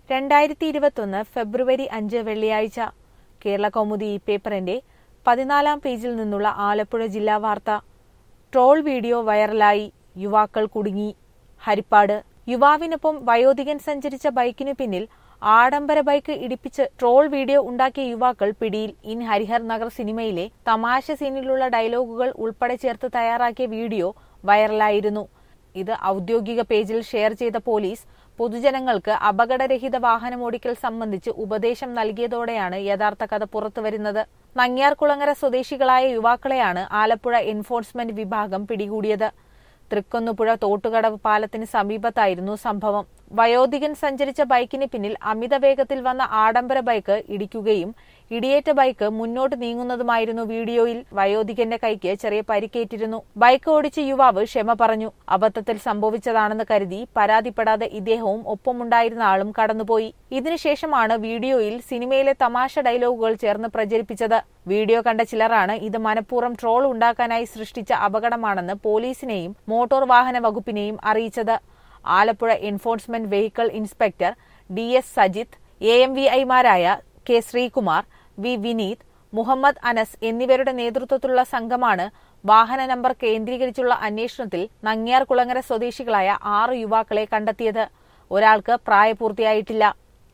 രണ്ടായിരത്തി ഇരുപത്തൊന്ന് ഫെബ്രുവരി അഞ്ച് വെള്ളിയാഴ്ച കേരള കൗമുദി ഈ പേപ്പറിന്റെ പതിനാലാം പേജിൽ നിന്നുള്ള ആലപ്പുഴ ജില്ലാ വാർത്ത ട്രോൾ വീഡിയോ വൈറലായി യുവാക്കൾ കുടുങ്ങി ഹരിപ്പാട് യുവാവിനൊപ്പം വയോധികൻ സഞ്ചരിച്ച ബൈക്കിനു പിന്നിൽ ആഡംബര ബൈക്ക് ഇടിപ്പിച്ച് ട്രോൾ വീഡിയോ ഉണ്ടാക്കിയ യുവാക്കൾ പിടിയിൽ ഇൻ ഹരിഹർ നഗർ സിനിമയിലെ തമാശ സീനിലുള്ള ഡയലോഗുകൾ ഉൾപ്പെടെ ചേർത്ത് തയ്യാറാക്കിയ വീഡിയോ വൈറലായിരുന്നു ഇത് ഔദ്യോഗിക പേജിൽ ഷെയർ ചെയ്ത പോലീസ് പൊതുജനങ്ങൾക്ക് അപകടരഹിത വാഹനമോടിക്കൽ സംബന്ധിച്ച് ഉപദേശം നൽകിയതോടെയാണ് യഥാർത്ഥ കഥ പുറത്തുവരുന്നത് നങ്ങ്യാർകുളങ്ങര സ്വദേശികളായ യുവാക്കളെയാണ് ആലപ്പുഴ എൻഫോഴ്സ്മെന്റ് വിഭാഗം പിടികൂടിയത് തൃക്കൊന്നുപുഴ തോട്ടുകടവ് പാലത്തിന് സമീപത്തായിരുന്നു സംഭവം വയോധികൻ സഞ്ചരിച്ച ബൈക്കിന് പിന്നിൽ അമിത വേഗത്തിൽ വന്ന ആഡംബര ബൈക്ക് ഇടിക്കുകയും ഇടിയേറ്റ ബൈക്ക് മുന്നോട്ട് നീങ്ങുന്നതുമായിരുന്നു വീഡിയോയിൽ വയോധികന്റെ കൈക്ക് ചെറിയ പരിക്കേറ്റിരുന്നു ബൈക്ക് ഓടിച്ച യുവാവ് ക്ഷമ പറഞ്ഞു അബദ്ധത്തിൽ സംഭവിച്ചതാണെന്ന് കരുതി പരാതിപ്പെടാതെ ഇദ്ദേഹവും ഒപ്പമുണ്ടായിരുന്ന ആളും കടന്നുപോയി ഇതിനുശേഷമാണ് വീഡിയോയിൽ സിനിമയിലെ തമാശ ഡയലോഗുകൾ ചേർന്ന് പ്രചരിപ്പിച്ചത് വീഡിയോ കണ്ട ചിലരാണ് ഇത് മനഃപൂർവ്വം ട്രോൾ ഉണ്ടാക്കാനായി സൃഷ്ടിച്ച അപകടമാണെന്ന് പോലീസിനെയും മോട്ടോർ വാഹന വകുപ്പിനെയും അറിയിച്ചത് Alappuzha enforcement vehicle inspector D S Sajith A M V ഐമാരായ കെ ശ്രീകുമാർ വി വിനീത് മുഹമ്മദ് അനസ് എന്നിവരുടെ നേതൃത്വത്തിലുള്ള സംഘമാണ് വാഹന നമ്പർ കേന്ദ്രീകരിച്ചുള്ള അന്വേഷണത്തിൽ നങ്ങ്യാർ കുളങ്ങര സ്വദേശികളായ ആറ് യുവാക്കളെ കണ്ടെത്തിയത് ഒരാൾക്ക് പ്രായപൂർത്തിയായിട്ടില്ല